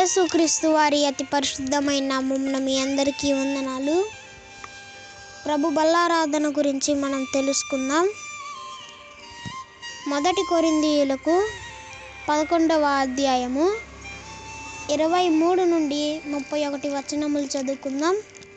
యేసుక్రీస్తు వారి అతి పరిశుద్ధమైన నామమున మీ అందరికీ వందనాలు ప్రభు బల్లారాధన గురించి మనం తెలుసుకుందాం మొదటి కొరిందీయులకు పదకొండవ అధ్యాయము ఇరవై మూడు నుండి ముప్పై ఒకటి వచనములు చదువుకుందాం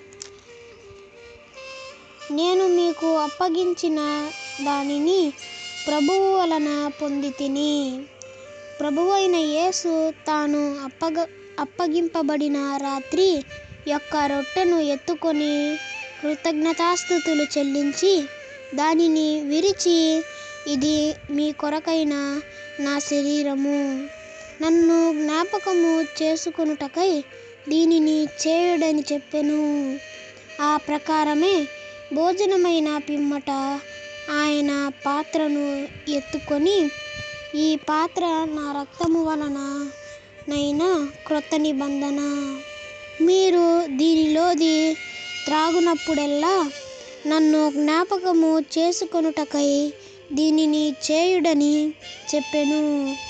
నేను మీకు అప్పగించిన దానిని ప్రభువు వలన పొంది తిని ప్రభువైన యేసు తాను అప్పగ అప్పగింపబడిన రాత్రి యొక్క రొట్టెను ఎత్తుకొని కృతజ్ఞతాస్థుతులు చెల్లించి దానిని విరిచి ఇది మీ కొరకైన నా శరీరము నన్ను జ్ఞాపకము చేసుకొనుటకై దీనిని చేయుడని చెప్పెను ఆ ప్రకారమే భోజనమైన పిమ్మట ఆయన పాత్రను ఎత్తుకొని ఈ పాత్ర నా రక్తము వలన నైనా క్రొత్త నిబంధన మీరు దీనిలోది త్రాగునప్పుడెల్లా నన్ను జ్ఞాపకము చేసుకొనుటకై దీనిని చేయుడని చెప్పెను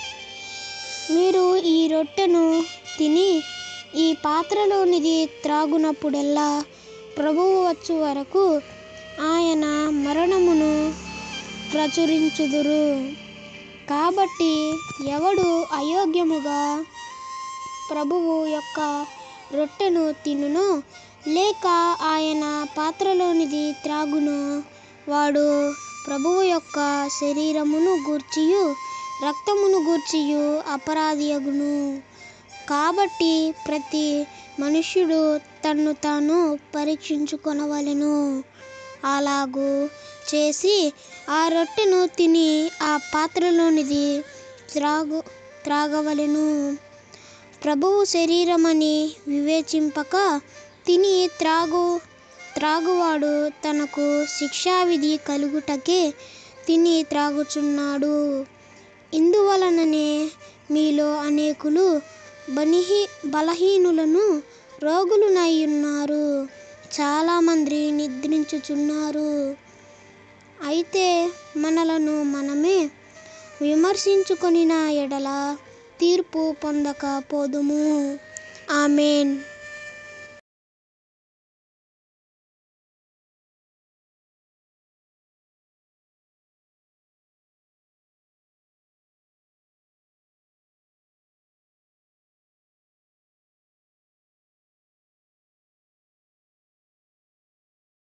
మీరు ఈ రొట్టెను తిని ఈ పాత్రలోనిది త్రాగునప్పుడెల్లా ప్రభువు వచ్చు వరకు ఆయన మరణమును ప్రచురించుదురు కాబట్టి ఎవడు అయోగ్యముగా ప్రభువు యొక్క రొట్టెను తినునో లేక ఆయన పాత్రలోనిది త్రాగునో వాడు ప్రభువు యొక్క శరీరమును గూర్చియు రక్తమును గూర్చియు అపరాధియగును కాబట్టి ప్రతి మనుష్యుడు తన్ను తాను పరీక్షించుకొనవలెను అలాగూ చేసి ఆ రొట్టెను తిని ఆ పాత్రలోనిది త్రాగు త్రాగవలెను ప్రభువు శరీరమని వివేచింపక తిని త్రాగు త్రాగువాడు తనకు శిక్షావిధి కలుగుటకే తిని త్రాగుచున్నాడు ఇందువలననే మీలో అనేకులు బనిహి బలహీనులను రోగులునై ఉన్నారు చాలామంది నిద్రించుచున్నారు అయితే మనలను మనమే విమర్శించుకొనిన ఎడల తీర్పు పొందక పోదుము ఆమెన్